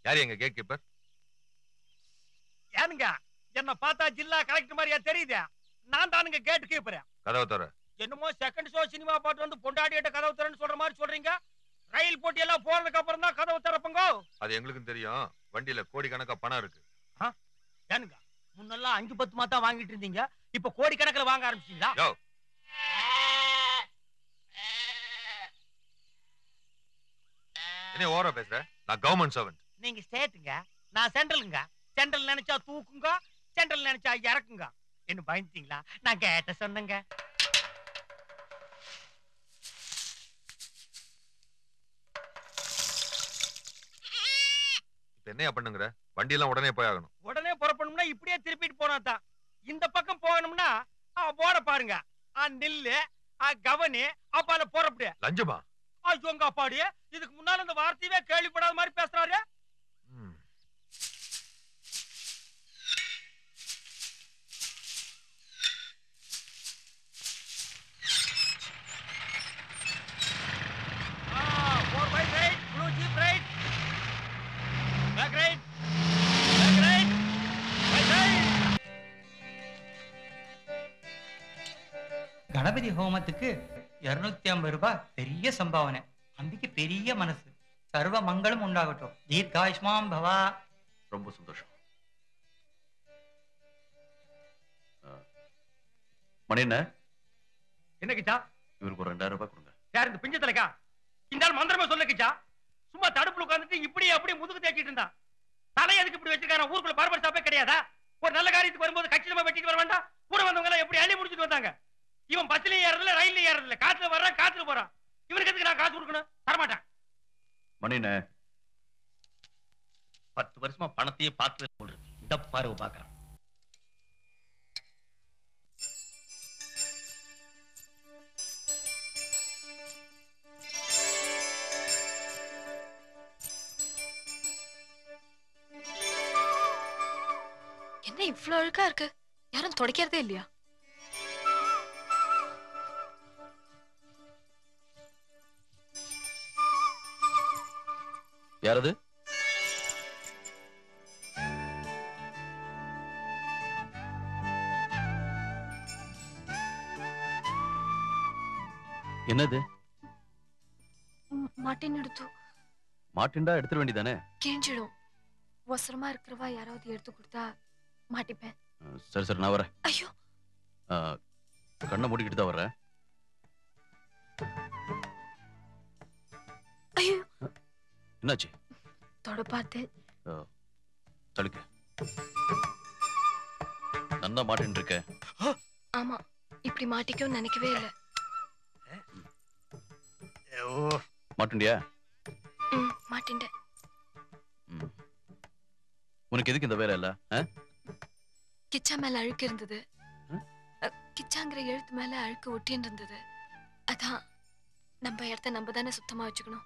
யார் எங்க gate keeper ஏனுங்க என்ன பார்த்தா ஜில்லா கலெக்டர் மாதிரியா தெரியுது நான் தானுங்க கேட் கீப்பர் கதவை தர என்னமோ செகண்ட் ஷோ சினிமா பாட்டு வந்து பொண்டாடிட்ட கதவு திறன்னு சொல்ற மாதிரி சொல்றீங்க ரயில் போட்டி எல்லாம் போனதுக்கு அப்புறம் தான் கதவு திறப்புங்க அது எங்களுக்கும் தெரியும் வண்டியில கோடிக்கணக்கா பணம் இருக்கு ஏனுங்க முன்னெல்லாம் அஞ்சு பத்து மாத்தா வாங்கிட்டு இருந்தீங்க இப்ப கோடி கணக்குல வாங்க ஆரம்பிச்சீங்களா யோ. என்ன ஓவரா பேசுற நான் கவர்மெண்ட் சர்வெண்ட் நீங்க ஸ்டேட்டுங்க நான் சென்ட்ரலுங்க சென்ட்ரல் நினைச்சா தூக்குங்க சென்ட்ரல் நினைச்சா இறக்குங்க என்ன பயந்துட்டீங்களா நான் கேட்ட சொன்னேங்க இப்ப என்னையா பண்ணுங்கிற வண்டி எல்லாம் உடனே போய் ஆகணும் உடனே புறப்படணும்னா இப்படியே திருப்பிட்டு போனா தான் இந்த பக்கம் போகணும்னா ஆ, போட பாருங்க ஆ, நில்லு ஆ, கவனி அப்பால புறப்படு லஞ்சமா ஐயோங்க அப்பாடி இதுக்கு முன்னால இந்த வார்த்தையவே கேள்விப்படாத மாதிரி பேசுறாரு ம். four by right, blue jeep right, back right, back right, right right. Ganapathi ஹோமத்துக்கு இருநூத்தி ஐம்பது ரூபாய் பெரிய சம்பாவனை அம்பிக்கு பெரிய மனசு சர்வ மங்களம் உண்டாகட்டும் தீர்காயுஷ்மாம் பவா ரொம்ப சந்தோஷம் ஆ. மணி என்ன என்ன கிச்சா இவருக்கு ஒரு ரெண்டாயிரம் ரூபாய் கொடுங்க யார் இந்த பிஞ்ச தலைக்கா இந்த ஆள் மந்திரமா சொல்ல கிச்சா சும்மா தடுப்புல உட்கார்ந்துட்டு இப்படி அப்படியே முதுகு தேய்ச்சிட்டு இருந்தான் தலை எதுக்கு இப்படி வச்சிருக்காரு ஊருக்குள்ள பார்பர் ஷாப்பே கிடையாதா ஒரு நல்ல காரியத்துக்கு வரும்போது கச்சிதமா வெட்டிட்டு வர வேண்டாம் கூட வந்தவங்க எல்லாம் எப்படி அள்ளி முடிச்சிட்டு வந்தாங்க இவன் பஸ்லயும் ஏறதில்ல ரயில்ல ஏறதில்ல காத்துல வர்றான் காத்துல போறான் இவனுக்கு எதுக்கு நான் காசு கொடுக்கணும் தரமாட்டேன் மணி என்ன பத்து வருஷமா பணத்தையே பார்த்து போல் இருக்கு இந்த பார்வை பாக்குறான் என்ன இவ்ளோ அழுக்கா இருக்கு யாரும் துடைக்கிறதே இல்லையா யாரது என்னது மாட்டின் எடுத்து மாட்டின்டா எடுத்துட வேண்டியதானே கிழிஞ்சிடும் ஒசரமா இருக்கிறவா யாராவது எடுத்து கொடுத்தா மாட்டிப்பேன் சரி சரி நான் வரேன் ஐயோ ஆ, கண்ணை மூடிக்கிட்டு தான் வர்றேன் ஐயோ என்னாச்சு தொட பார்த்தேன் தடுக்க நன்னா மாட்டின்னு இருக்க ஆமா இப்படி மாட்டிக்கும் நினைக்கவே இல்ல மாட்டுண்டியா ம் மாட்டின்ட்டேன் ம். உனக்கு எதுக்கு இந்த வேலை இல்ல ஆ? கிச்சா மேல அழுக்கு இருந்தது ம்? அ, கிச்சாங்கிற எழுத்து மேல அழுக்கு ஒட்டின்னு இருந்தது அதான் நம்ம இடத்த நம்ம தானே சுத்தமா வச்சுக்கணும்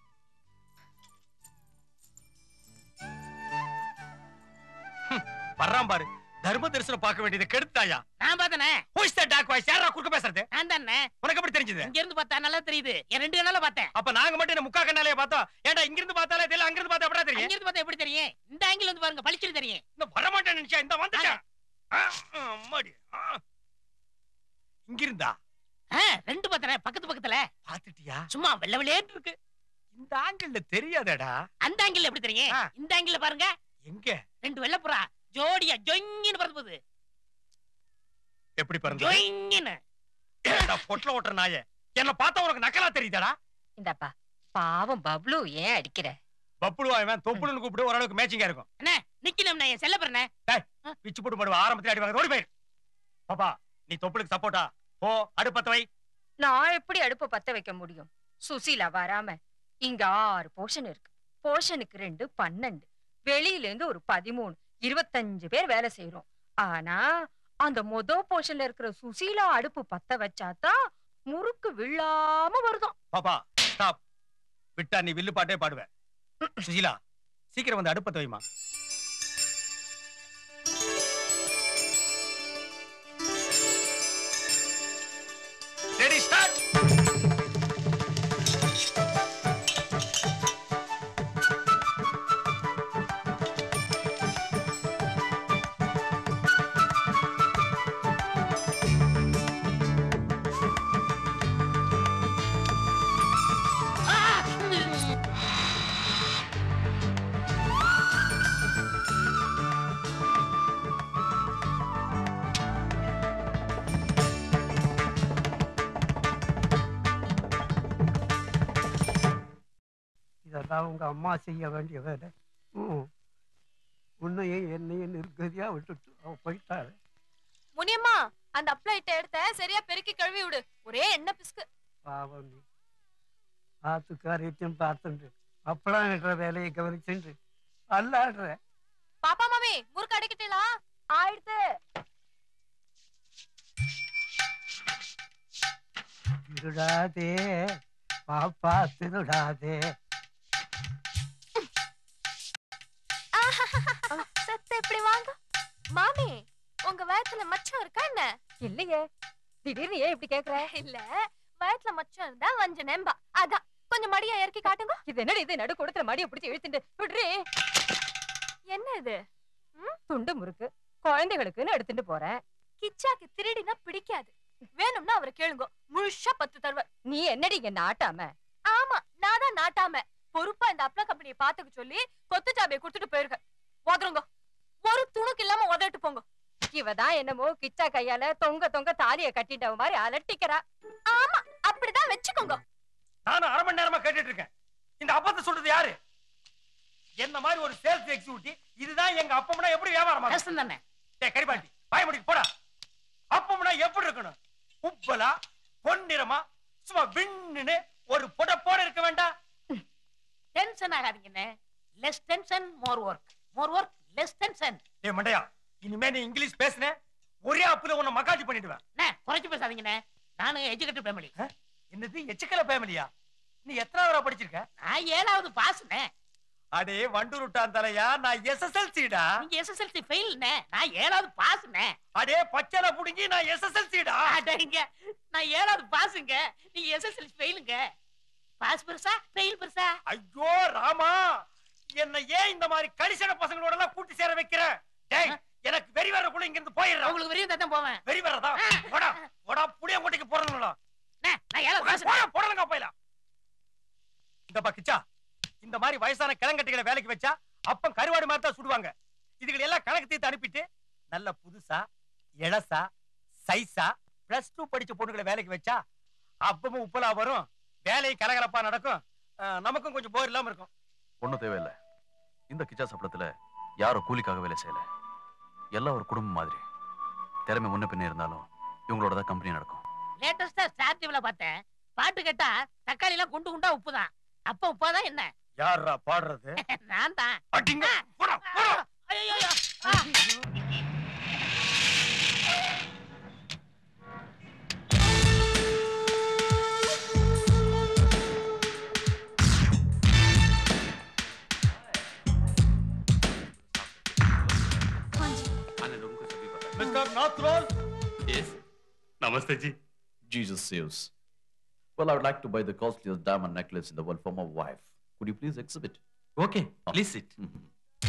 வர்றான் பாரு தர்ம தரிசனம் பார்க்க வேண்டியதை கெடுத்தாயா நான் பார்த்தனே Who is that dark voice? யாரா குறுக்க பேசுறது நான் தானே உனக்கு எப்படி தெரிஞ்சது இங்க இருந்து பார்த்தா நல்லா தெரியுது என் ரெண்டு கண்ணால பார்த்தேன் அப்ப நாங்க மட்டும் என்ன முக்கா கண்ணாலே பார்த்தோம் ஏன்டா இங்க இருந்து பார்த்தாலே தெரியல அங்க இருந்து பார்த்தா எப்படா அங்க தெரியும் இருந்து பார்த்தா எப்படி தெரியும் இந்த ஆங்கிள் வந்து பாருங்க பளிச்சுட்டு தெரியும் இந்த வரமாட்டேன் நினைச்சா இந்த வந்துட்டேன் ஆ, ஆ, அம்மாடி ஆ. இங்க இருந்தா ஆ, ரெண்டு பார்த்தனே பக்கத்து பக்கத்துல பாத்துட்டியா சும்மா வெள்ள வெள்ளேன்னு இருக்கு இந்த ஆங்கிள் தெரியாதடா அந்த ஆங்கிள் எப்படி தெரியும் ஆ. இந்த ஆங்கிள் பாருங்க எங்க ரெண்டு வெள்ளப்புறா ஜோடியா ஜொங்கின்னு பறந்து போகுது எப்படி பிறந்த ஜொங்கின்னு பொட்டல ஓட்டுற நாயே என்ன பார்த்தா உனக்கு நக்கலா தெரியுதாடா இந்தாப்பா பாவம் பப்ளு ஏன் அடிக்கிற பப்புளுவா இவன் தொப்புளுன்னு கூப்பிட்டு ஓரளவுக்கு மேட்சிங்கா இருக்கும் நிக்கணும் நான் என் செல்ல பிறனே பிச்சு போட்டு போடுவா ஆரம்பத்துல அடிவாங்க ஓடி போயிரு பாப்பா நீ தொப்புளுக்கு சப்போர்ட்டா போ அடுப்பத்த வை நான் எப்படி அடுப்ப பத்த வைக்க முடியும் சுசீலா வராம இங்க ஆறு போர்ஷன் இருக்கு போர்ஷனுக்கு ரெண்டு பன்னெண்டு வெளியில இருந்து ஒரு பதிமூணு இருபத்தஞ்சு பேர் வேலை செய்யறோம் ஆனா அந்த மொத போர்ஷன்ல இருக்கிற சுசீலா அடுப்பு பத்த வச்சாதான் முறுக்கு விழாம வருதாம் பாப்பா ஸ்டாப் விட்டா நீ வில்லு பாட்டே பாடுவ சுசீலா சீக்கிரம் வந்து அடுப்பத்த வைமா ரெடி ஸ்டார்ட் அதான் உங்க அம்மா செய்ய வேண்டிய வேலை ம். உன்னையும் என்னையும் நிர்கதியா விட்டுட்டு அவ போயிட்டாரு முனியம்மா அந்த அப்ளைட்ட எடுத்த சரியா பெருக்கி கழுவி விடு ஒரே எண்ணெய் பிஸ்கு பாவம் நீ பார்த்து காரியத்தையும் பார்த்துண்டு அப்பளம் என்ற வேலையை கவனிச்சுண்டு அல்லாடுற பாப்பா மாமி முறுக்கு அடைக்கிட்டீங்களா ஆயிடுத்து திருடாதே பாப்பா திருடாதே சத்த இப்படி வாங்க மாமி உங்க வயத்துல மச்சம் இருக்கா என்ன இல்லையே திடீர்னு ஏன் இப்படி கேக்குற இல்ல வயத்துல மச்சம் இருந்தா வஞ்ச நெம்பா அதான் கொஞ்சம் மடியா இறக்கி காட்டுங்க இது என்னடி இது நடு கொடுத்துல மடியை பிடிச்சி இழுத்துட்டு விடுறி என்ன இது துண்டு முறுக்கு குழந்தைகளுக்குன்னு எடுத்துட்டு போறேன் கிச்சாக்கு திருடினா பிடிக்காது வேணும்னா அவரை கேளுங்க முழுசா பத்து தருவார் நீ என்னடி இங்க நாட்டாம ஆமா நான் தான் நாட்டாம பொறுப்பா இந்த அப்பள கம்பெனியை பாத்துக்க சொல்லி கொத்து சாபியை கொடுத்துட்டு போயிருக்க உதருங்க ஒரு துணுக்கு இல்லாம உதறிட்டு போங்க இவதான் என்னமோ கிச்சா கையால தொங்க தொங்க தாலிய கட்டிட்டவ மாதிரி அலட்டிக்கிறா ஆமா அப்படிதான் வச்சுக்கோங்க நானும் அரை மணி நேரமா கேட்டுட்டு இருக்கேன் இந்த அப்பத்தை சொல்றது யாரு என்ன மாதிரி ஒரு சேல்ஸ் எக்ஸிக்யூட்டிவ் இதுதான் எங்க அப்பம்னா எப்படி வியாபாரம் கஷ்டம் தானே டேய் கரிபாட்டி பாய முடிக்கு போடா அப்பம்னா எப்படி இருக்கணும் உப்பலா பொன்னிறமா சும்மா விண்ணுன்னு ஒரு புடப்போட இருக்க வேண்டாம் டென்ஷன் ஆகாதீங்கண்ணே less tension more work more work less tension டேய் மண்டையா இனிமே நீ இங்கிலீஷ் பேசுன ஒரே அப்புல உன்னை மகாஜி பண்ணிடுவேன் அண்ணே குறைச்சு பேசாதீங்கண்ணே நானும் எஜுகேட்டட் ஃபேமிலி என்னது எச்சக்கல ஃபேமிலியா நீ எத்தனாவதா படிச்சிருக்க நான் ஏழாவது பாஸ்ண்ணே அடே வண்டுருட்டான் தலையா நான் எஸ்எஸ்எல்சிடா நீங்க எஸ்எஸ்எல்சி ஃபெயில்ண்ணே நான் ஏழாவது பாஸ்ண்ணே அடே பச்சனை புடுங்கி நான் எஸ்எஸ்எல்சிடா அடங்க நான் ஏழாவது பாஸுங்க நீங்க எஸ்எஸ்எல்சி ஃபெயிலுங்க பாஸ் பெருசா ஃபெயில் பெருசா ஐயோ ராமா என்ன ஏன் இந்த மாதிரி கரிசன பசங்களோட எல்லாம் கூட்டி சேர வைக்கிற டேய் எனக்கு வெறி வரக்குள்ள இங்க இருந்து போயிடுறேன் உங்களுக்கு வெறியும் தான் போவேன் வெறி வரதா போடா போடா புளிய மூட்டைக்கு போறணும்ல அண்ணே, நான் ஏழாவது பாஸ் போடா போடலங்க போயில இந்த பக்கிச்சா இந்த மாதிரி வயசான கிளங்கட்டிகளை வேலைக்கு வச்சா அப்பம் கருவாடு மாதிரி தான் சுடுவாங்க இதுகளை எல்லாம் கணக்கு தீர்த்து அனுப்பிட்டு நல்ல புதுசா இளசா சைஸா பிளஸ் டூ படிச்ச பொண்ணுகளை வேலைக்கு வச்சா அப்பமும் உப்பலா வரும் வேலை கலகலப்பா நடக்கும் அஹ், நமக்கும் கொஞ்சம் போர் இல்லாம இருக்கும் ஒண்ணும் தேவையில்லை இந்த கிச்சா சப்பளத்துல யாரும் கூலிக்காக வேலை செய்யல எல்லாம் ஒரு குடும்பம் மாதிரி திறமை முன்ன பின்ன இருந்தாலும் இவங்களோட தான் கம்பெனி நடக்கும் லேட்டஸ்டா ஸ்டார் டிவில பார்த்தேன் பாட்டு கேட்டா தக்காளி எல்லாம் குண்டு குண்டா உப்பு தான் அப்ப உப்பாதான் என்ன யாரா பாடுறது நான் தான் அடிங்க போடா போடா ஐயோ மிஸ்டர் நாத்ரோல் नमस्ते जी Jesus saves. Well, I would like to buy the costliest diamond necklace in the world for my wife. Could you please exhibit? Okay please sit Mhm.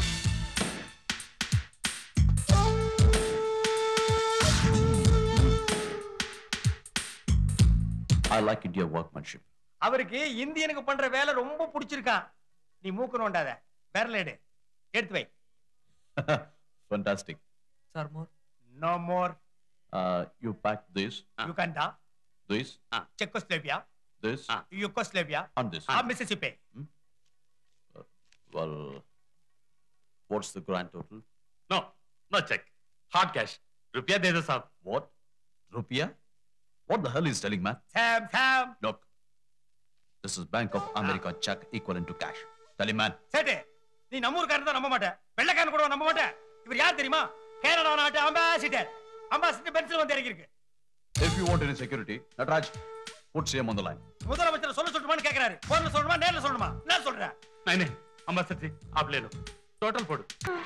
I like India workmanship. அவருக்கு இந்தியனுக்கு பண்ற வேலை ரொம்ப பிடிச்சிருக்கான் நீ மூக்கு நோண்டாத விரல எடு எடுத்து வை Fantastic. Sir more no more Uh, you pack this, Uganda this, Czechoslovakia this, Yugoslavia and this. Mississippi Well, what's the grand total? No no check hard cash रुपया दे दो साहब What? Rupia? What the hell is telling, man? Sam Sam Look, this is Bank of America check equivalent to cash. Tell him, man. சேட்டு நீ நம்ம ஊருக்காரன் தான் நம்ப மாட்டேன் வெள்ளைக்காரன் கூட நம்ப மாட்டேன் இவர் யார் தெரியுமா கேனடா நாட்டு அம்பாசிடர் அம்பாசிடர் பென்சில் வந்து இறங்கியிருக்கு If you want any security, Natraj, put CM on the line. முதலமைச்சர் சொல்ல சொல்லணுமான்னு கேக்குறாரு போன்ல சொல்லணுமா நேர்ல சொல்லணுமா என்ன சொல்ற नहीं नहीं अम्बासडर जी आप ले लो टोटल फोड़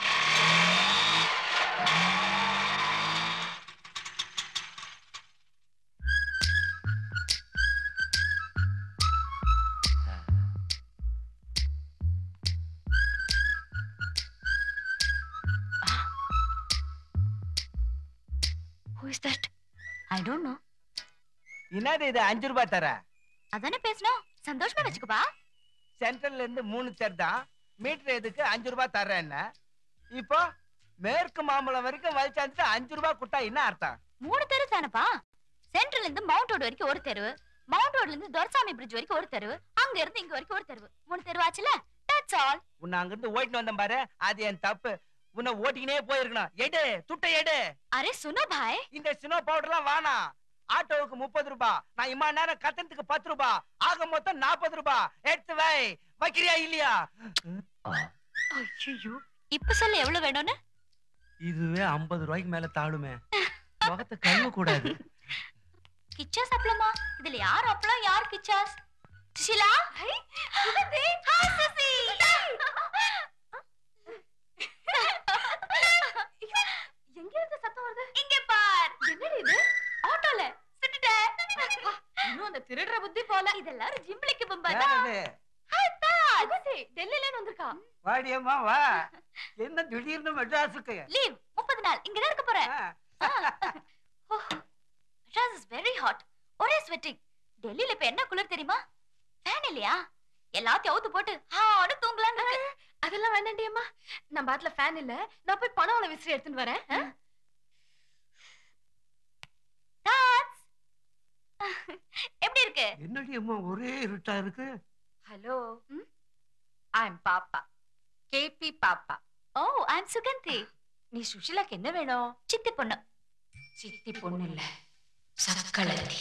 Who is that? I don't know. என்னது இது அஞ்சு ரூபாய் தர அதானே பேசணும் சந்தோஷமா வச்சுக்கப்பா சென்ட்ரல்ல இருந்து மூணு தேர் தான் மீட்டர் எதுக்கு அஞ்சு ரூபாய் தர்றேன் என்ன இப்போ மேற்கு மாம்பழம் வரைக்கும் வலிச்சாந்துட்டு அஞ்சு ரூபாய் கொடுத்தா என்ன அர்த்தம் மூணு தெரு தானப்பா சென்ட்ரல் இருந்து மவுண்ட் ரோடு வரைக்கும் ஒரு தெரு மவுண்ட் ரோட்ல இருந்து துரசாமி பிரிட்ஜ் வரைக்கும் ஒரு தெருவு அங்க இருந்து இங்க வரைக்கும் ஒரு தெருவு மூணு தெருவு ஆச்சுல தட்ஸ் ஆல் உன்னை அங்கிருந்து ஓட்டின்னு வந்தேன் பாரு அது என் தப்பு உன்னை ஓட்டிக்கினே போயிருக்கணும் எடு துட்டை எடு அரே சுனோ பாய் இந்த சினோ பவுடர்லாம் வேணாம் ஆட்டோவுக்கு முப்பது ரூபாய் நான் இம்மா நேரம் கத்தனத்துக்கு பத்து ரூபாய் ஆக மொத்தம் நாற்பது ரூபாய் எடுத்து வை வைக்கிறியா இல்லையா ஐயோ இப்ப சொல்லு எவ்வளவு வேணும்னு இதுவே ஐம்பது ரூபாய்க்கு மேல தாழுமே முகத்தை கழுவ கூடாது கிச்சாஸ் அப்பளமா இதுல யார் அப்பளம் யார் கிச்சாஸ் சுஷிலா ஹை சுகந்தி ஹாய் சுசி எங்க இருந்து சத்தம் வருது இங்க பார் என்னடி இது ஆட்டோல சுட்டுட்டேன் இன்னும் அந்த திருடுற புத்தி போல இதெல்லாம் ஜிம்பிளிக்கு பம்பாடா ஹாய் தா சுகந்தி டெல்லில இருந்து வந்திருக்கா வாடியம்மா வா என்ன திடீர்னு மெட்ராஸுக்கு லீவ் முப்பது நாள் இங்க தான் இருக்க போறேன் மெட்ராஸ் இஸ் வெரி ஹாட் ஒரே ஸ்வெட்டிங் டெல்லில இப்ப என்ன குளிர் தெரியுமா ஃபேன் இல்லையா எல்லாத்தையும் அவுத்து போட்டு ஹான்னு தூங்கலாம் அதெல்லாம் வேண்டாண்டி அம்மா நம்ம பாட்டுல ஃபேன் இல்ல நான் போய் பணம் அவ்வளவு விசிறி எடுத்துன்னு வரேன் ஆ? எப்படி இருக்கு என்னடி அம்மா ஒரே இருட்டா இருக்கு ஹலோ ஐ எம் பாப்பா கேபி பாப்பா ஓ ஐ அம் சுகந்தி நீ சுஷிலாக்கு என்ன வேணும் சித்தி பொண்ணு சித்தி பொண்ணு இல்ல சக்களத்தி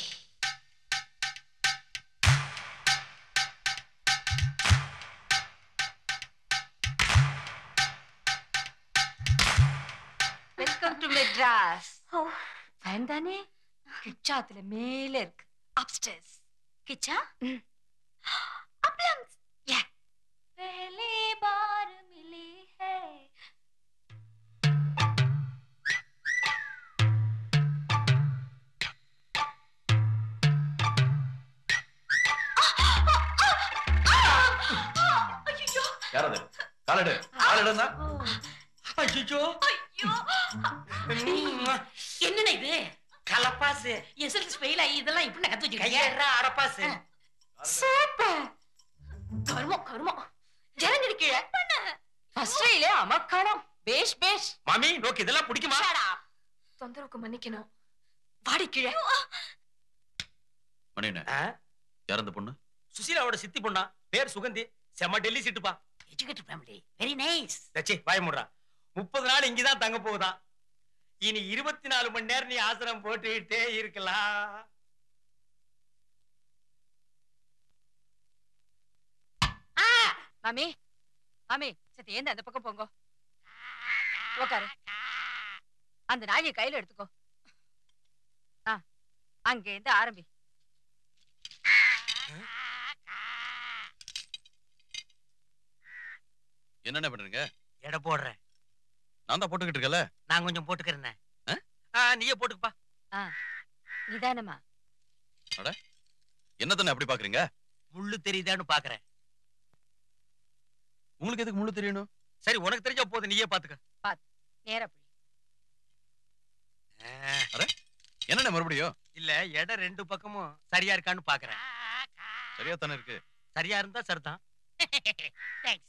வெல்கம் டு மெட்ராஸ் ஃபைன் தானே கிச்சாத்துல மேல இருக்கு அப்ஸ்டேர்ஸ் கிச்சா अपलम्स Yeah. पहली बार मिली है யாரது காலடு காலடுன்னா ஐயோ என்னண்ணே இது கலப்பாசு எஸ்எல்சி ஃபெயில் ஆகி இதெல்லாம் இப்படி கத்து வச்சிருக்கீங்க அரப்பாசு சூப்பர் கருமம் கருமம் ஜனங்கடி கீழே ஃபர்ஸ்ட்ல அமக்கானம் பேஷ் பேஷ் மாமி நோக்கு இதெல்லாம் பிடிக்குமா தொந்தரவுக்கு மன்னிக்கணும் வாடி கீழே மணியண்ணே யார் அந்த பொண்ணு சுசீலாவோட சித்தி பொண்ணா பேர் சுகந்தி செம்ம டெல்லி சிட்டுப்பா எஜுகேட்டட் ஃபேமிலி வெரி நைஸ் தச்சி வாய முடுறா முப்பது நாள் இங்கதான் தங்க போகுதான் இனி இருபத்தி நாலு மணி நேரம் நீ ஆசிரம் போட்டுக்கிட்டே இருக்கலாம் மாமி மாமி சத்தி ஏந்த அந்த பக்கம் போங்க உக்காரு அந்த நாயை கையில எடுத்துக்கோ ஆ அங்க இருந்து ஆரம்பி என்னென்ன பண்றீங்க எடை போடுறேன் நான் தான் போட்டுக்கிட்டு இருக்கல நான் கொஞ்சம் போட்டுக்கிறேன் நீயே போட்டுக்கப்பா நிதானமா என்ன தானே அப்படி பாக்குறீங்க முள்ளு தெரியுதான்னு பாக்குறேன் உங்களுக்கு எதுக்கு முழு தெரியணும் சரி உனக்கு தெரிஞ்ச போது நீயே பாத்துக்க நேரா புடி என்னென்ன மறுபடியும் இல்ல எடை ரெண்டு பக்கமும் சரியா இருக்கான்னு பாக்குறேன் சரியா தானே இருக்கு சரியா இருந்தா சரிதான் தேங்க்ஸ்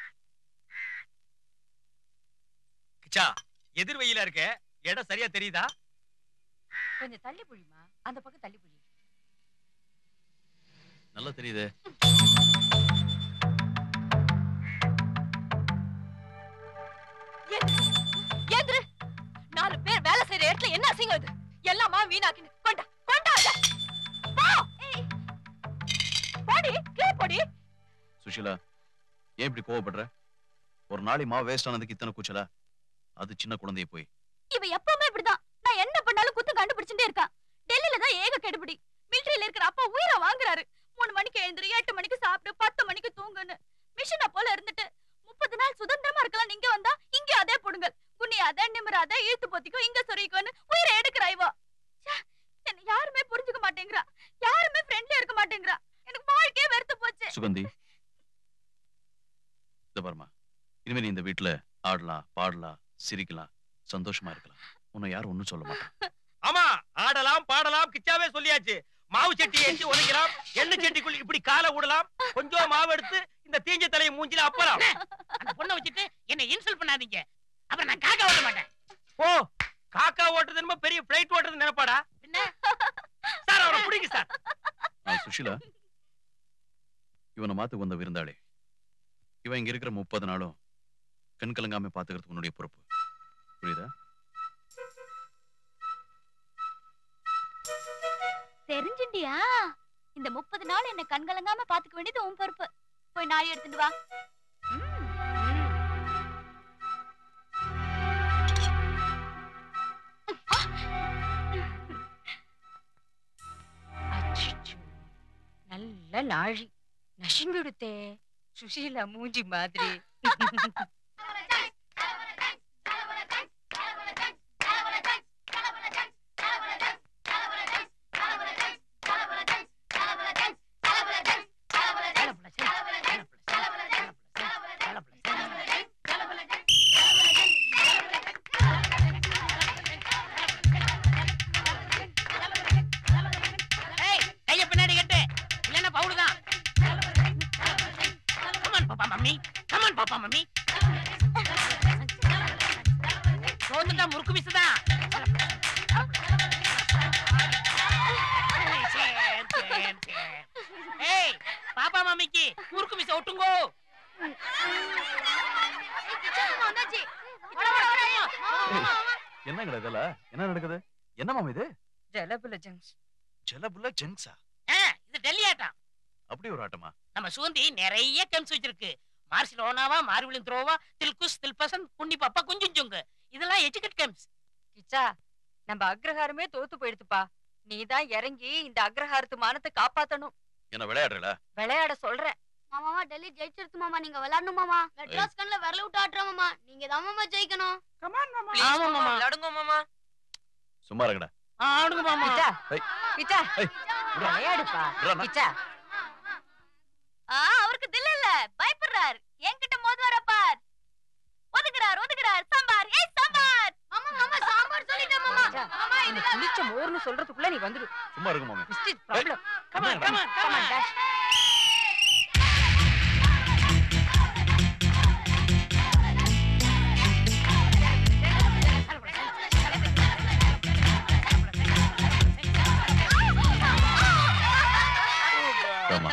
கிச்சா எதிர் வெயிலா இருக்க இடம் சரியா தெரியுதா கொஞ்சம் தள்ளி புடிமா அந்த பக்கம் தள்ளி புடி நல்லா தெரியுது ஏந்திரு நாலு பேர் வேலை செய்யற இடத்துல என்ன அசிங்கம் இது எல்லாமா வீணாக்கின்னு கொண்டா கொண்டா அத. போ ஏய். போடி கீழே போடி சுஷீலா ஏன் இப்படி கோவப்படுற ஒரு நாளை மாவு வேஸ்ட் ஆனதுக்கு இத்தனை கூச்சலா அது சின்ன குழந்தைய போய் இவ எப்பவுமே இப்படிதான் நான் என்ன பண்ணாலும் குத்து கண்டுபிடிச்சுட்டே இருக்கான் டெல்லியில தான் ஏக கெடுபிடி மிலிட்டரியில இருக்கிற அப்பா உயிரை வாங்குறாரு மூணு மணிக்கு எழுந்துரு எட்டு மணிக்கு சாப்பிடு பத்து மணிக்கு தூங்குன்னு மிஷினை போல இருந்துட்டு முப்பது நாள் சுதந்திரமா இருக்கலாம் நீங்க வந்தா இங்க அதே புடுங்கல் குனியாத நிமிராத இழுத்து பொத்திக்கோ இங்க சொருகிக்கோன்னு உயிரை எடுக்கிறா இவா ச்சே, என்ன யாருமே புரிஞ்சுக்க மாட்டேங்கிறா யாருமே ஃப்ரெண்ட்லியா இருக்க மாட்டேங்கிறா எனக்கு வாழ்க்கையே வெறுத்து போச்சு சுகந்தி இந்த பாருமா இனிமே நீ இந்த வீட்டுல ஆடலாம் பாடலாம் சிரிக்கலாம் சந்தோஷமா இருக்கலாம் உன்னை யாரும் ஒண்ணும் சொல்ல மாட்டான் ஆமா ஆடலாம் பாடலாம் கிச்சாவே சொல்லியாச்சு மாவு சட்டி ஏற்றி உதைக்கலாம் எண்ணெய் சட்டிக்குள்ள இப்படி காலை விடலாம் கொஞ்சம் மாவு எடுத்து இந்த தீஞ்ச தலையை மூஞ்சில அப்பலாம் அந்த பொண்ணை வச்சுட்டு என்ன இன்சல்ட் பண்ணாதீங்க அப்புறம் நான் காக்கா ஓட்ட மாட்டேன் ஓ காக்கா ஓட்டுறது என்னமோ பெரிய பிளைட் ஓட்டுறது நினைப்பாடா பின்ன சார் அவரை பிடிங்க சார் ஆ, மாத்துக்கு வந்த விருந்தாளி இவன் இங்க இருக்கிற முப்பது நாளும் கண் கலங்காம பாத்துக்கிறது உன்னுடைய பொறுப்பு புரியுதா தெரிஞ்சுண்டியா இந்த முப்பது நாள் என்ன கண்கலங்காம பாத்துக்க வேண்டியது உன் பொறுப்பு போய் நாய் எடுத்துட்டு வா அச்சச்சோ. நல்ல நாழி நசுங்கிடுத்தே சுசீலா மூஞ்சி மாதிரி ஏய் கைய பின்னாடி கட்டு இல்லன்னா பவுல் தான் கமான் பாப்பா மம்மி கமான் பாப்பா மம்மி சோந்துட்டா முறுக்கு மிஸ் தான் சேர், சேர், சேர். ஏய் பாப்பா மம்மிக்கு முறுக்கு மிஸ் ஒட்டுங்கோ என்னங்கடா இதெல்லாம் என்ன நடக்குது என்ன மாமா இது ஜலபுல ஜங்ஸ் ஜலபுல ஜென்ஸா ஆ, இது டெல்லி ஆட்டம் அப்படி ஒரு ஆட்டமா நம்ம சூந்தி நிறைய கெம்ஸ் வச்சிருக்கு மார்சிலோனாவா மார்விலின் த்ரோவா தில்குஸ் தில்பசன் குன்னி பாப்பா குஞ்சுஞ்சுங்கு இதெல்லாம் எஜுகேட் கெம்ஸ் கிச்சா நம்ம அக்ரஹாரமே தோத்து போயிடுத்துப்பா நீதான் இறங்கி இந்த அக்ரஹாரத்து மானத்தை காப்பாத்தணும் என்ன விளையாடுறல விளையாட சொல்றேன் மாமாவா டெல்லி ஜெயிச்சிருத்து மாமா நீங்க விளையாடணும் மாமா மெட்ராஸ் கண்ணுல விரல விட்டு ஆட்டுற மாமா நீங்க தான் மாமா ஜெயிக்கணும் ஆமா மாமா விளையாடுங்க மாமா சும்மா இருங்கடா ஆடுங்க மாமா கிச்சா ஏய். கிச்சா ஏய், விளையாடுப்பா விடுறா. கிச்சா ஆ அவருக்கு தில் இல்ல பயப்படுறார் என்கிட்ட மோதுவார பார் ஒதுக்குறார் ஒதுக்குறார் சாம்பார் ஏய் சாம்பார் மாமா மாமா சாம்பார் சொல்லிட்டேன் மாமா கிச்சா, மாமா இந்த இது புளிச்ச மோர்னு சொல்றதுக்குள்ள நீ வந்துடு சும்மா இருங்க மாமி This is problem. Come on, come on, come Come on, on. Dash. ஆமா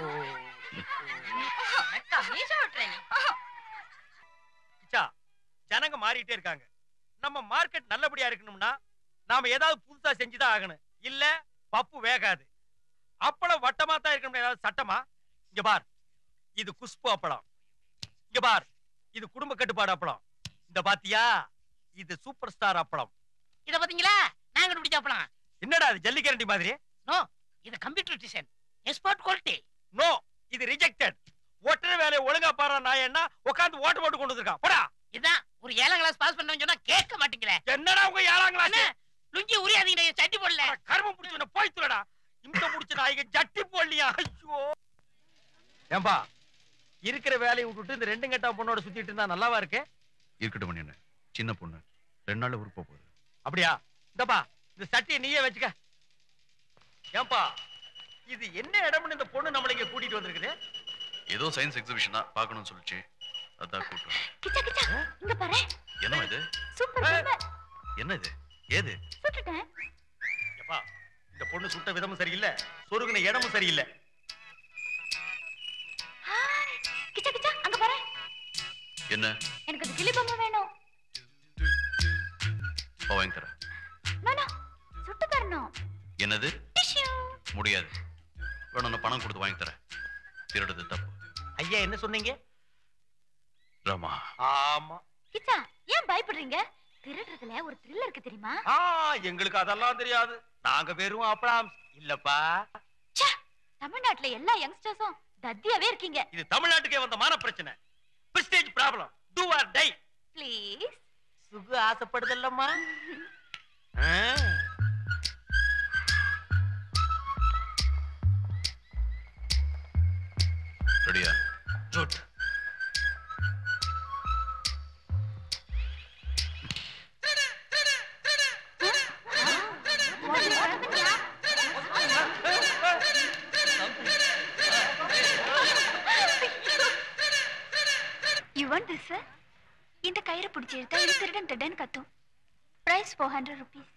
அக்கா, மீசை வெட்டுற நீ. கிச்சா ஜனங்க மாறிட்டே இருக்காங்க நம்ம மார்க்கெட் நல்லபடியா இருக்கணும்னா நாம ஏதாவது புதுசா செஞ்சுதான் ஆகணும் இல்ல பப்பு வேகாது அப்பளம் வட்டமா தான் இருக்கணும் ஏதாவது சட்டமா இங்க பார் இது குஷ்பு அப்பளம் இங்க பார் இது குடும்ப கட்டுப்பாடு அப்பளம் இந்த பாத்தியா இது சூப்பர் ஸ்டார் அப்பளம் இத பாத்தீங்களா நாங்க பிடிச்சாப்பலாம் என்னடா இது ஜல்லிக்கரண்டி மாதிரி நோ இது computer design export quality no இது ரிஜெக்டட் ஒட்டுற வேலையை ஒழுங்கா பாடுற நான் என்ன உட்காந்து ஓட்டு போட்டு கொண்டு வந்திருக்கான் போடா இதான் ஒரு ஏழாம் கிளாஸ் பாஸ் பண்ணவன் சொன்னா கேட்க மாட்டீங்களே என்னடா உங்க ஏழாம் கிளாஸ் அண்ணே, லுங்கி உரியாதீங்க சட்டி போடல கருமம் புடிச்சு போய் துறடா இந்த முடிச்ச நாய்க்கு ஜட்டி போடலையா ஐயோ ஏம்பா இருக்கிற வேலையை விட்டுட்டு இந்த ரெண்டு கட்டா பொண்ணோட சுத்திட்டு இருந்தா நல்லாவா இருக்கு இருக்கட்டும் பண்ணி சின்ன பொண்ணு ரெண்டு நாள்ல ஊருக்கு போக போகுது அப்படியா இந்தப்பா இந்த சட்டியை நீயே வச்சுக்க ஏம்பா இது என்ன இடம்னு இந்த பொண்ணு நம்மள இங்க கூட்டிட்டு வந்திருக்குது ஏதோ சயின்ஸ் எக்ஸிபிஷனா பார்க்கணும்னு சொல்லிச்சு அதான் கூட்டம் கிச்சா கிச்சா இங்க பாரு என்ன இது சூப்பர் ஏய். சூப்பர் என்ன இது ஏது சுட்டுட்டேன் ஏப்பா இந்த பொண்ணு சுட்ட விதமும் சரியில்லை சொருகுன இடமும் சரியில்லை ஹாய். கிச்சா கிச்சா அங்க பாரு என்ன எனக்கு அது கிளி பொம்மை வேணும் இப்போ வாங்கி தரேன் நோ நோ சுட்டு தரணும் என்னது டிஷ்யூ முடியாது வேணும்னா பணம் கொடுத்து வாங்கி தரேன் திருடுறது தப்பு ஐயா என்ன சொன்னீங்க ராமா ஆமா கிச்சா ஏன் பயப்படுறீங்க திருடுறதுல ஒரு த்ரில் இருக்கு தெரியுமா ஆ எங்களுக்கு அதெல்லாம் தெரியாது நாங்க வெறும் அப்பலாம் இல்லப்பா ச்சே, தமிழ்நாட்டுல எல்லா யங்ஸ்டர்ஸும் தத்தியாவே இருக்கீங்க இது தமிழ்நாட்டுக்கே வந்த மான பிரச்சனை prestige problem do or die please Sugu ஆசைப்படுதல்லம்மா ரெடியா good you want this sir இந்த கயிறை பிடிச்சி இழுத்தா இது திருடன் திருடன் கத்தும் பிரைஸ் ஃபோர் ஹண்ட்ரட் ருபீஸ்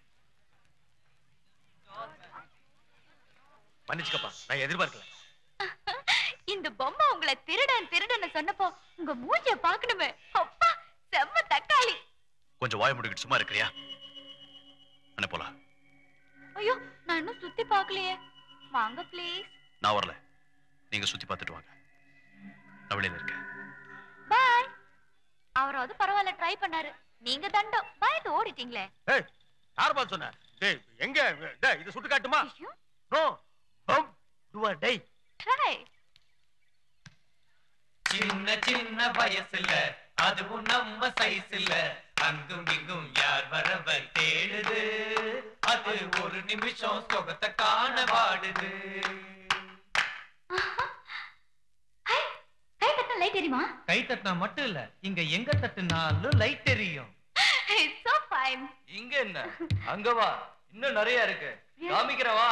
மன்னிச்சுக்கப்பா நான் எதிர்பார்க்கல இந்த பொம்மை உங்களை திருடன் திருடன்னு சொன்னப்போ உங்க மூஞ்சிய பாக்கணுமே அப்பா செம்ம தக்காளி கொஞ்சம் வாய முடிக்கிட்டு சும்மா இருக்கிறியா என்ன போலாம் ஐயோ நான் இன்னும் சுத்தி பார்க்கலையே வாங்க ப்ளீஸ் நான் வரல நீங்க சுத்தி பார்த்துட்டு வாங்க நான் வெளியில இருக்கேன் பாய் அவராவது பரவாயில்ல ட்ரை பண்ணாரு நீங்க தண்டம் பயந்து ஓடிட்டீங்களே ஏய் யார் பாத்து சொன்ன டேய் எங்க டேய் இது சுட்டு காட்டுமா நோ பம் டு டேய் ட்ரை சின்ன சின்ன வயசுல அதுவும் நம்ம சைஸ் இல்ல அங்கும் இங்கும் யார் வரவர் தேடுது அது ஒரு நிமிஷம் சொகத்தை காண வாடுது கை தட்ட லைட் தெரியுமா கை தட்டினா மட்டும் இல்ல இங்க எங்க தட்டுனாலும் லைட் எரியும் இட்ஸ் சோ ஃபைன் இங்க என்ன அங்க வா இன்னும் நிறைய இருக்கு காமிக்கிறவா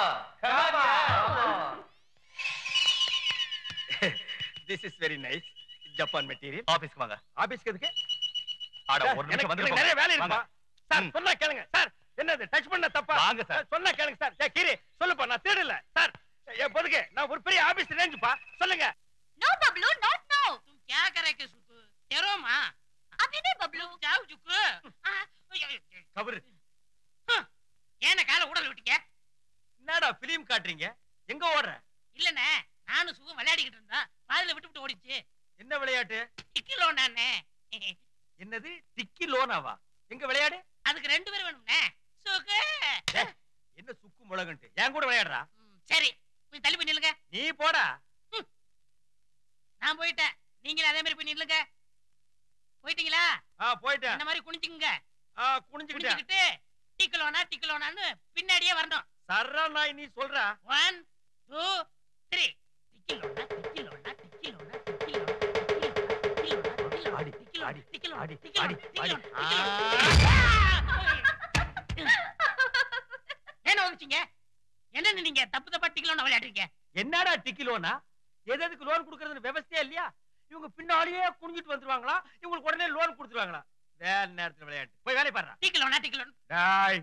this is very nice Japan material ஆபீஸ்க்கு வாங்க ஆபீஸ்க்கு எதுக்கு ஆட சார், ஒரு நிமிஷம் எனக்கு- வந்து எனக்கு நிறைய வேலை இருக்குப்பா சார் சொன்னா கேளுங்க சார் என்னது டச் பண்ண தப்பா வாங்க சார். சொன்னா கேளுங்க சார் ஏய், கீரி சொல்லுப்பா நான் திருடல சார் என் பொதுக்கு நான் ஒரு பெரிய ஆபீஸ் ரேஞ்சுப்பா சொல்லுங்க नो बबलू नॉट नो तुम क्या करे के सुकु तेरो माँ अभी नहीं बबलू जाओ जुकु கவரு ஏன காலை உடல் விட்டீங்க என்னடா பிலிம் காட்டுறீங்க எங்க ஓடுற இல்லண்ணே நானும் சுகம் விளையாடிக்கிட்டு இருந்தேன் பாதியில விட்டு விட்டு ஓடிச்சு என்ன விளையாட்டு கிலோ நானே என்னது டிக்கி லோனாவா எங்க விளையாடு அதுக்கு ரெண்டு பேரும் வேணும்னே சுகு என்ன சுக்கு முளகுன்ட்டு என் கூட விளையாடுறா சரி கொஞ்சம் தள்ளி போய் நில்லுங்க நீ போடா நான் போயிட்டேன் நீங்களும் அதே மாதிரி போய் நில்லுங்க போயிட்டீங்களா ஆ போயிட்டேன் இந்த மாதிரி குனிஞ்சுங்க ஆ குனிஞ்சுக்கிட்டேன் குனிஞ்சுக்கிட்டு டிக்கலோனா டிக்கலோனான்னு பின்னாடியே வரணும் சர்ரா நாய் நீ சொல்றா ஒன் டூ த்ரீ டிக்கிலோனா டிக்கிலோனா டிக்கிலோனா டிக்கிலோனா ஆடி ஆடி ஆடி ஆடி ஆடி என்ன வந்துச்சீங்க என்ன நீங்க தப்பு தப்பா டிக்கிலோனா விளையாடுறீங்க என்னடா டிக்கி லோனா எது எதுக்கு லோன் கொடுக்கறதுன்னு விவசாயம் இல்லையா இவங்க பின்னாடியே குனிஞ்சிட்டு வந்துருவாங்களா இவங்களுக்கு உடனே லோன் கொடுத்துருவாங்களா வேலை நேரத்துல விளையாட்டு போய் வேலையை பாடுறா டிக்கிலோனா டிக்கிலோனா டாய்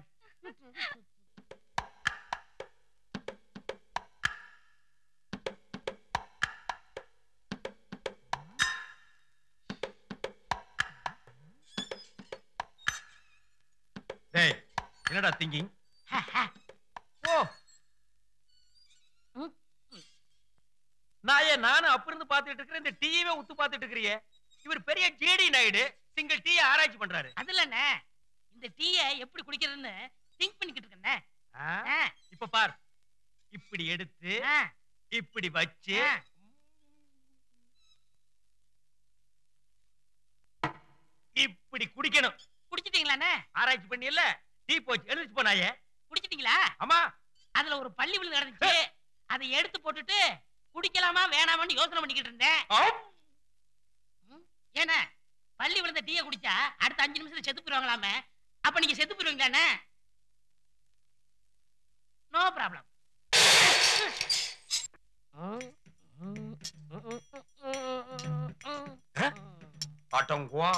டேய் என்னடா திங்கிங் ஓ நான் ஏன் நானும் அப்ப இருந்து பாத்துட்டு இருக்கிறேன் இந்த டீயவே உத்து பாத்துட்டு இருக்கிறியே இவர் பெரிய ஜேடி நாயுடு சிங்கிள் டீ ஆராய்ச்சி பண்றாரு அது இல்லண்ணே இந்த டீயை எப்படி குடிக்கிறதுன்னு திங்க் பண்ணிக்கிட்டு இருக்கேண்ணே ஆ? இப்ப பார் இப்படி எடுத்து இப்படி வச்சு இப்படி குடிக்கணும் குடிச்சிட்டீங்களாண்ணே ஆராய்ச்சி பண்ணி இல்ல டீ போச்சு எழுதிச்சு போனாயே குடிச்சிட்டீங்களா ஆமா அதுல ஒரு பள்ளி விழுந்து கிடந்துச்சு அதை எடுத்து போட்டுட்டு குடிக்கலாமா வேணாமான்னு யோசனை பண்ணிக்கிட்டு இருந்தேன் ம், ஏண்ணே பள்ளி விழுந்த டீயை குடிச்சா அடுத்த அஞ்சு நிமிஷத்துல செத்து போயிருவாங்களாமே அப்ப நீங்க செத்து போயிருவீங்களாண்ணே நோ ப்ராப்ளம் ஆட்டங்குவா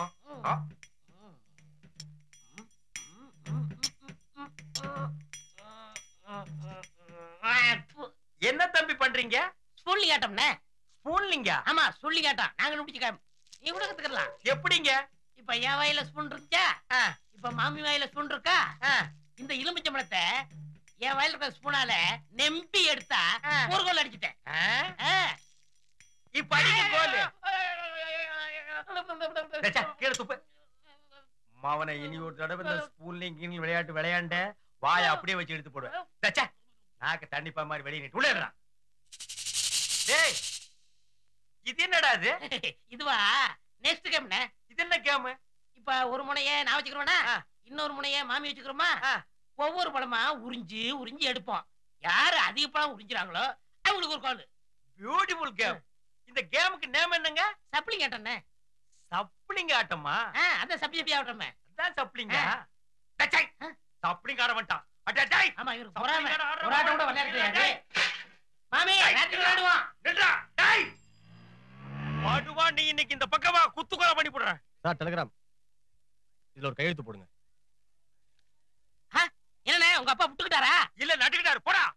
என்ன தம்பி பண்றீங்க சொல்லி கேட்டோம்ண்ணே ஸ்பூன்லிங்க ஆமா சொல்லி கேட்டோம் நாங்க முடிச்சுக்க நீ கூட கத்துக்கலாம் எப்படிங்க இப்ப என் வாயில ஸ்பூன் இருந்துச்சா இப்ப மாமி வாயில ஸ்பூன் இருக்கா இந்த எலுமிச்சம்பழத்தை என் வாயில இருக்கிற ஸ்பூனால நெம்பி எடுத்தா ஒரு கோல் அடிச்சிட்டேன் ஆ. இப்ப அடிக்க கோல் கீழே துப்பு மாவனை இனி ஒரு தடவை இந்த ஸ்பூன்லிங் கீழ் விளையாட்டு விளையாண்ட வாயை அப்படியே வச்சு எடுத்து போடுவேன் தச்சா நாக்கு தண்ணிப்பா மாதிரி வெளியே நீட்டு உள்ளேறான் டேய் இது என்னடா இது இதுவா நெக்ஸ்ட் கேம்ண்ணே இது என்ன கேம் இப்ப ஒரு முனைய நான் வச்சுக்கிறோம்னா இன்னொரு முனைய மாமி வச்சுக்கிறோமா ஒவ்வொரு பழமா உறிஞ்சு உறிஞ்சு எடுப்போம் யாரு அதிக பழம் உறிஞ்சுறாங்களோ அவங்களுக்கு ஒரு கால் பியூட்டிஃபுல் கேம் இந்த கேமுக்கு நேம் என்னங்க சப்ளிங் ஆட்டம்ண்ணே சப்ளிங் ஆட்டமா அதான் சப்பி சப்பி ஆட்டமே அதான் சப்ளிங்க சப்ளிங் ஆட மாட்டான் அடே டேய் ஆமா இவருக்கு பொறாம ஒரு ஆட்டம் கூட விளையாடுறது மாமி ராத்திரி விளையாடுவோம் நில்றா டேய் வாடுவா நீ இன்னைக்கு இந்த பக்கமா குத்து கொலை பண்ணி போடுற சார் டெலிகிராம் இதுல ஒரு கையெழுத்து போடுங்க என்னண்ணே உங்க அப்பா விட்டுக்கிட்டாரா இல்ல நட்டுக்கிட்டாரு போடா